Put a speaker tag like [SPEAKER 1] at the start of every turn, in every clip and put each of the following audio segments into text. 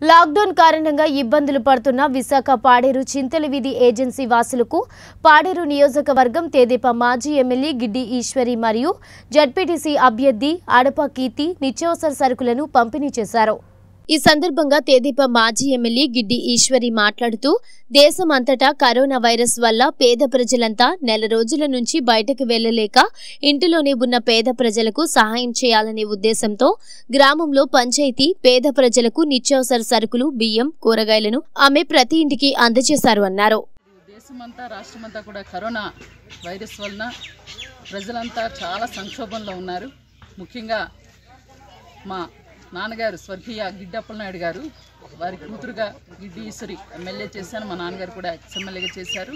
[SPEAKER 1] lockdown కారణంగా ఇబ్బందులు పడుతున్న విశాఖ పాడేరు చింతల వీధి ఏజెన్సీ వాసులకు పాడేరు నియోజకవర్గం తేదేపా మాజీ ఎమ్మెల్యే గిడ్డి ఈశ్వరి మరియు జడ్పీటీసీ అభ్యర్థి అడప కీర్తి నిత్యావసర సరుకులను పంపిణీ చేశారు ఈ సందర్భంగా తేదీప మాజీ ఎమ్మెల్యే గిడ్డి ఈశ్వరి మాట్లాడుతూ దేశం అంతటా కరోనా వైరస్ వల్ల పేద ప్రజలంతా నెల రోజుల నుంచి బయటకు వెళ్లలేక ఇంటిలోనే ఉన్న పేద ప్రజలకు సహాయం చేయాలనే ఉద్దేశంతో గ్రామంలో పంచాయతీ పేద ప్రజలకు నిత్యావసర సరుకులు బియ్యం కూరగాయలను ఆమె ప్రతి ఇంటికి అందజేశారు అన్నారు
[SPEAKER 2] దేశమంతా రాష్ట్రమంతా కూడా కరోనా వైరస్ వలన ప్రజలంతా చాలా సంక్షోభంలో ఉన్నారు ముఖ్యంగా మా నాన్నగారు స్వర్గీయ గిడ్డప్పలనాయుడు గారు వారి కూతురుగా గిడ్డి ఈశ్వరి ఎమ్మెల్యే చేశాను మా నాన్నగారు కూడా ఎక్స్ ఎమ్మెల్యేగా చేశారు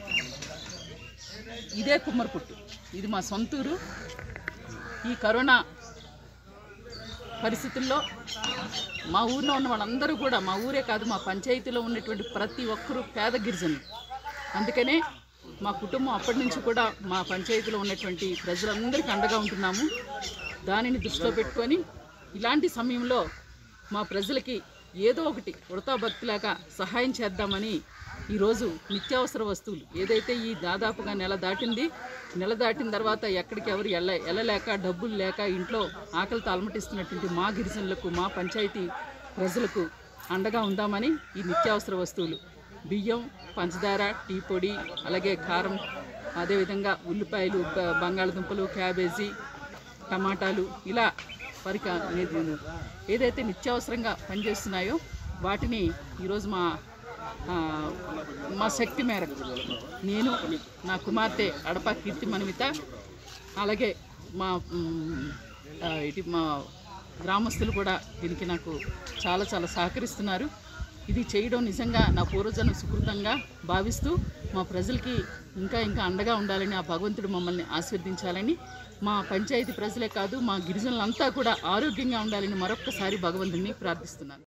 [SPEAKER 2] ఇదే కుమ్మరిపుట్టు ఇది మా సొంతూరు ఈ కరోనా పరిస్థితుల్లో మా ఊర్లో ఉన్న వాళ్ళందరూ కూడా మా ఊరే కాదు మా పంచాయతీలో ఉన్నటువంటి ప్రతి ఒక్కరూ పేద గిరిజనులు అందుకనే మా కుటుంబం అప్పటి నుంచి కూడా మా పంచాయతీలో ఉన్నటువంటి ప్రజలందరికీ అండగా ఉంటున్నాము దానిని దృష్టిలో పెట్టుకొని ఇలాంటి సమయంలో మా ప్రజలకి ఏదో ఒకటి ఉడతా భక్తిలాగా సహాయం చేద్దామని ఈరోజు నిత్యావసర వస్తువులు ఏదైతే ఈ దాదాపుగా నెల దాటింది నెల దాటిన తర్వాత ఎక్కడికి ఎవరు వెళ్ళ వెళ్ళలేక డబ్బులు లేక ఇంట్లో ఆకలితో అలమటిస్తున్నటువంటి మా గిరిజనులకు మా పంచాయతీ ప్రజలకు అండగా ఉందామని ఈ నిత్యావసర వస్తువులు బియ్యం పంచదార టీ పొడి అలాగే కారం అదేవిధంగా ఉల్లిపాయలు బ- బంగాళదుంపలు క్యాబేజీ టమాటాలు ఇలా పరిక ఏది- ఏదైతే నిత్యావసరంగా పనిచేస్తున్నాయో వాటిని ఈరోజు మా ఆ, మా శక్తి మేరకు నేను నా కుమార్తె అడప కీర్తి మనమిత అలాగే మా మ్, ఆ, ఇటు మా గ్రామస్తులు కూడా దీనికి నాకు చాలా చాలా సహకరిస్తున్నారు ఇది చేయడం నిజంగా నా పూర్వజన్మ సుకృతంగా భావిస్తూ మా ప్రజలకి ఇంకా ఇంకా అండగా ఉండాలని ఆ భగవంతుడు మమ్మల్ని ఆశీర్వదించాలని మా పంచాయతీ ప్రజలే కాదు మా గిరిజనులంతా కూడా ఆరోగ్యంగా ఉండాలని మరొక్కసారి భగవంతుడిని ప్రార్థిస్తున్నాను